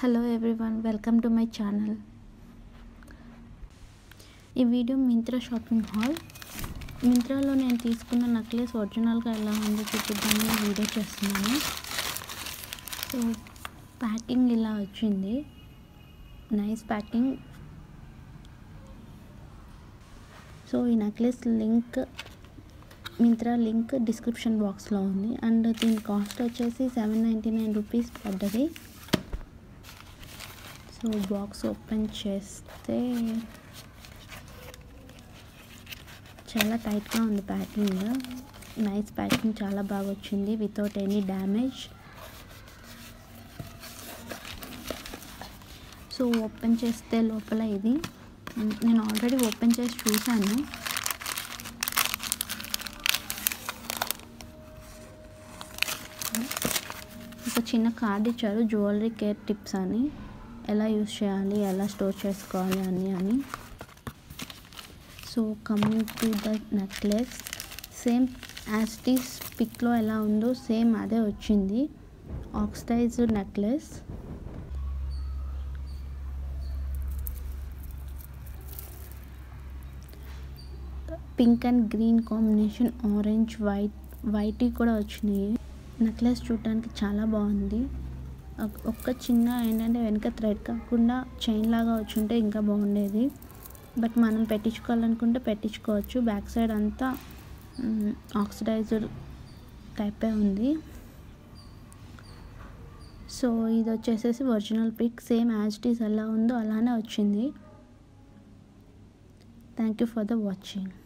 hello everyone welcome to my channel ఈ video Myntra shopping haul మింత్రాలో నేను తీసుకున్న నెక్లెస్ ఒరిజినల్గా ఎలా ఉందో చూపిద్దామని వీడియో చేస్తున్నాను సో ప్యాకింగ్ ఇలా వచ్చింది నైస్ ప్యాకింగ్ సో ఈ necklace link Myntra link description బాక్స్లో ఉంది అండ్ దీని కాస్ట్ వచ్చేసి సెవెన్ నైంటీ నైన్ రూపీస్ పడ్డది సో బాక్స్ ఓపెన్ చేస్తే చాలా టైట్గా ఉంది ప్యాకింగ్ నైస్ ప్యాకింగ్ చాలా బాగా వచ్చింది without any damage so open చేస్తే లోపల ఇది నేను ఆల్రెడీ ఓపెన్ చేసి చూశాను ఒక చిన్న కార్డ్ ఇచ్చారు జ్యువెలరీ కేర్ టిప్స్ అని ఎలా యూస్ చేయాలి ఎలా స్టోర్ చేసుకోవాలి అని అని so coming to the necklace same as this పిక్లో ఎలా ఉందో సేమ్ అదే వచ్చింది oxidise necklace pink and green combination orange white white కూడా వచ్చినాయి నెక్లెస్ చూడటానికి చాలా బాగుంది ఒక్క చిన్న ఏంటంటే వెనక థ్రెడ్ కాకుండా చైన్ లాగా వచ్చి ఉంటే ఇంకా బాగుండేది బట్ మనం పెట్టించుకోవాలనుకుంటే పెట్టించుకోవచ్చు బ్యాక్ సైడ్ అంతా ఆక్సిడైజ్డ్ టైపే ఉంది సో ఇది వచ్చేసేసి original pic same as it is ఎలా ఉందో అలానే వచ్చింది thank you for the watching